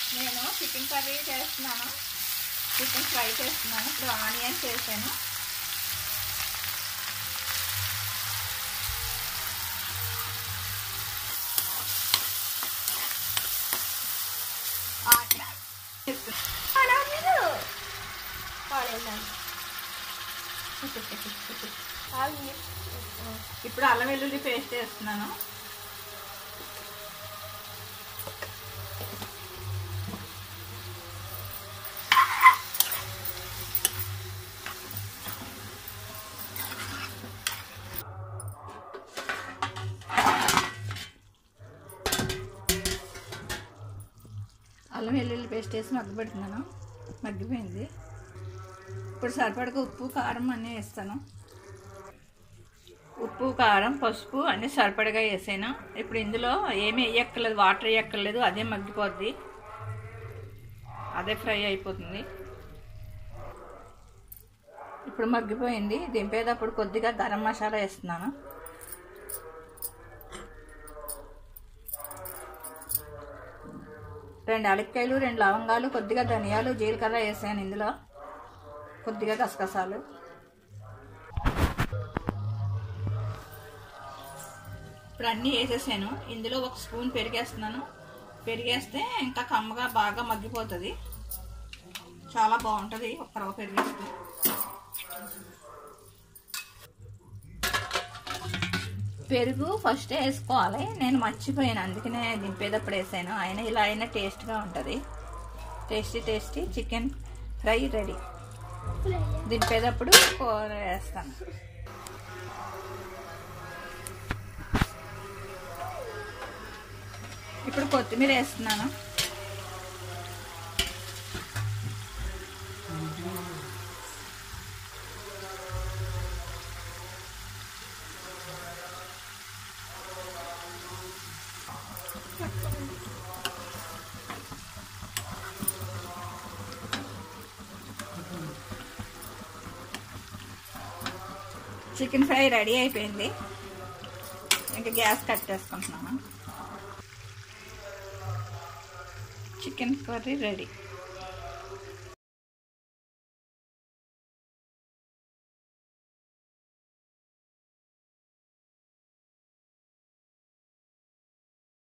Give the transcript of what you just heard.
నేను chicken curry చేస్తున్నాను chicken fry చేస్తున్నాను ఇప్పుడు ఆనియన్స్ వేసాను ఇప్పుడు అల్లం వెల్లుల్లి పేస్ట్ వేస్తున్నాను అల్లం వెల్లుల్లి పేస్ట్ వేసి మగ్గబెడుతున్నాను మగ్గిపోయింది ఇప్పుడు సరిపడక ఉప్పు కారం అన్నీ వేస్తాను ఉప్పు కారం పసుపు అన్నీ సరిపడగా వేసాను ఇప్పుడు ఇందులో ఏమీ వేయక్కర్లేదు వాటర్ వేయక్కర్లేదు అదే మగ్గిపోద్ది అదే ఫ్రై అయిపోతుంది ఇప్పుడు మగ్గిపోయింది దింపేటప్పుడు కొద్దిగా గరం మసాలా వేస్తున్నాను రెండు అలక్కాయలు రెండు లవంగాలు కొద్దిగా ధనియాలు జీలకర్ర వేసాను ఇందులో కొద్దిగా గసగసాలు ఇప్పుడు అన్నీ వేసేసాను ఇందులో ఒక స్పూన్ పెరిగేస్తున్నాను పెరిగేస్తే ఇంకా కమ్మగా బాగా మగ్గిపోతుంది చాలా బాగుంటుంది ఒక రవ్వ పెరిగేస్తే పెరుగు ఫస్ట్ వేసుకోవాలి నేను మర్చిపోయాను అందుకనే దింపేటప్పుడు వేసాను అయినా ఇలా అయినా టేస్ట్గా ఉంటుంది tasty tasty chicken fry ready దింపేటప్పుడు కూర వేస్తాను ఇప్పుడు కొత్తిమీర వేస్తున్నాను చికెన్ ఫ్రై రెడీ అయిపోయింది ఇంకా గ్యాస్ కట్టేసుకుంటున్నాను చికెన్ కర్రీ రెడీ